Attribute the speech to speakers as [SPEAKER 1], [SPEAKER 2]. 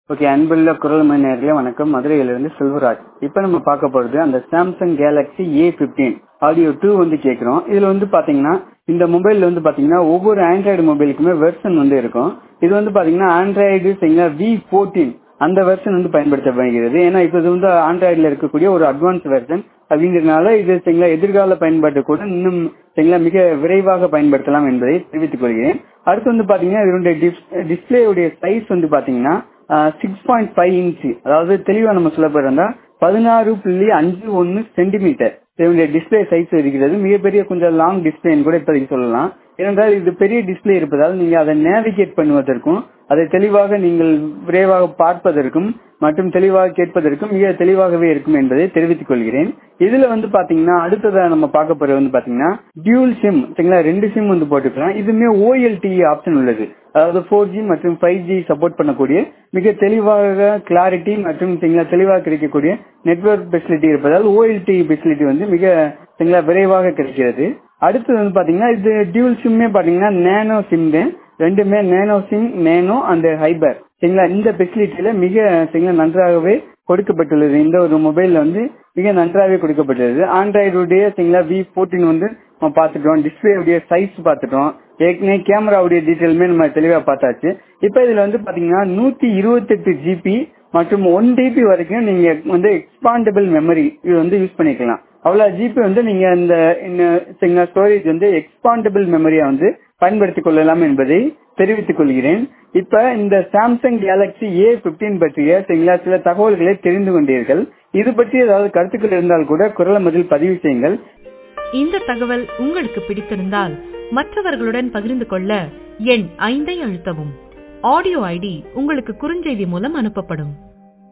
[SPEAKER 1] okay அன்புள்ள குரல் மணி நேர்களே வணக்கம் மதுரையிலிருந்து செல்வராஜ் இப்போ நம்ம பார்க்க போறது அந்த Samsung Galaxy A fifteen audio டூ வந்து கேட்குறோம் இதுல வந்து பாத்தீங்கன்னா இந்த மொபைல்ல வந்து பாத்தீங்கன்னா ஒவ்வொரு ஆண்ட்ராய்டு மொபைலுக்குமே வெர்ஷன் வந்து இருக்கும் இது வந்து பாத்தீங்கன்னா ஆண்ட்ராய்டு சரிங்களா வி ஃபோர்டீன் அந்த வெர்ஷன் வந்து பயன்படுத்தப்படுகிறது ஏன்னா இப்போ இது வந்து ஆண்ட்ராய்டுல இருக்கக்கூடிய ஒரு அட்வான்ஸ் வெர்ஷன் அப்படிங்கிறதுனால இது சரிங்களா எதிர்கால பயன்பாட்டு கூட இன்னும் சரிங்களா மிக விரைவாக பயன்படுத்தலாம் என்பதை தெரிவித்துக் கொள்கிறேன் அடுத்து வந்து பாத்தீங்கன்னா இதனுடைய டிஸ்பிளேவுடைய சைஸ் வந்து பாத்தீங்கன்னா சிக்ஸ் பாயிண்ட் ஃபைவ் இன்ச்சு அதாவது தெளிவா நம்ம சொல்ல போயிருந்தா பதினாறு புள்ளி அஞ்சு ஒன்னு சென்டிமீட்டர் இதனுடைய டிஸ்பிளே சைஸ் இருக்கிறது மிகப்பெரிய கொஞ்சம் லாங் டிஸ்பிளேன்னு கூட இப்போதைக்கு சொல்லலாம் ஏனென்றால் இது பெரிய டிஸ்பிளே இருப்பதால் நீங்க அதை நேவிகேட் பண்ணுவதற்கும் அதை தெளிவாக நீங்கள் விரைவாக பார்ப்பதற்கும் மற்றும் தெளிவாக கேட்பதற்கும் மிக தெளிவாகவே இருக்கும் என்பதை தெரிவித்துக் கொள்கிறேன் இதுல வந்து பாத்தீங்கன்னா அடுத்ததா நம்ம பார்க்க போறது வந்து பாத்தீங்கன்னா டியூல் சிம் சரிங்களா ரெண்டு சிம் வந்து போட்டுக்கலாம் இதுமே ஓஎல்டி ஆப்ஷன் உள்ளது அதாவது ஃபோர் ஜி மற்றும் ஃபைவ் ஜி சப்போர்ட் பண்ணக்கூடிய மிக தெளிவாக கிளாரிட்டி மற்றும் தெளிவாக கிடைக்கக்கூடிய நெட்ஒர்க் ஃபெசிலிட்டி இருப்பதால் ஓஎல்டி ஃபெசிலிட்டி வந்து மிக சரிங்களா விரைவாக கிடைக்கிறது அடுத்தது வந்து பாத்தீங்கன்னா இது டியூல் சிம்மே பாத்தீங்கன்னா நேனோ சிம் ரெண்டுமே nano SIM nano and hybrid சரிங்களா இந்த ஃபெசிலிட்டியில மிக சரிங்களா நன்றாகவே கொடுக்கப்பட்டுள்ளது இந்த ஒரு மொபைல்ல வந்து மிக நன்றாகவே கொடுக்கப்பட்டுள்ளது ஆண்ட்ராய்டுடைய சரிங்களா வி போர்டீன் வந்து நம்ம பார்த்துட்டோம் டிஸ்பிளேவுடைய சைஸ் பார்த்துட்டோம் ஏற்கனவே கேமராவுடைய டீட்டெயிலுமே நம்ம தெளிவா பார்த்தாச்சு இப்போ இதுல வந்து பாத்தீங்கன்னா நூத்தி இருபத்தெட்டு ஜிபி மற்றும் ஒன் டிபி வரைக்கும் நீங்க வந்து எக்ஸ்பாண்டபிள் மெமரி இது வந்து யூஸ் பண்ணிக்கலாம் அவ்வளவு ஜிபி வந்து நீங்க இந்த ஸ்டோரேஜ் வந்து எக்ஸ்பாண்டபிள் மெமரியா வந்து பயன்படுத்திக் கொள்ளலாம் என்பதை தெரிவித்துக் கொள்கிறேன் இப்ப இந்த சாம்சங் கேலக்சி ஏ பிப்டீன் பற்றிய சரிங்களா சில தகவல்களை தெரிந்து கொண்டீர்கள் இது பற்றி ஏதாவது கருத்துக்கள் இருந்தால் கூட குரல் மதில் பதிவு செய்யுங்கள்
[SPEAKER 2] இந்த தகவல் உங்களுக்கு பிடித்திருந்தால் மற்றவர்களுடன் பகிர்ந்து கொள்ள எண் ஐந்தை அழுத்தவும் ஆடியோ ஐடி உங்களுக்கு குறுஞ்செய்தி மூலம் அனுப்பப்படும்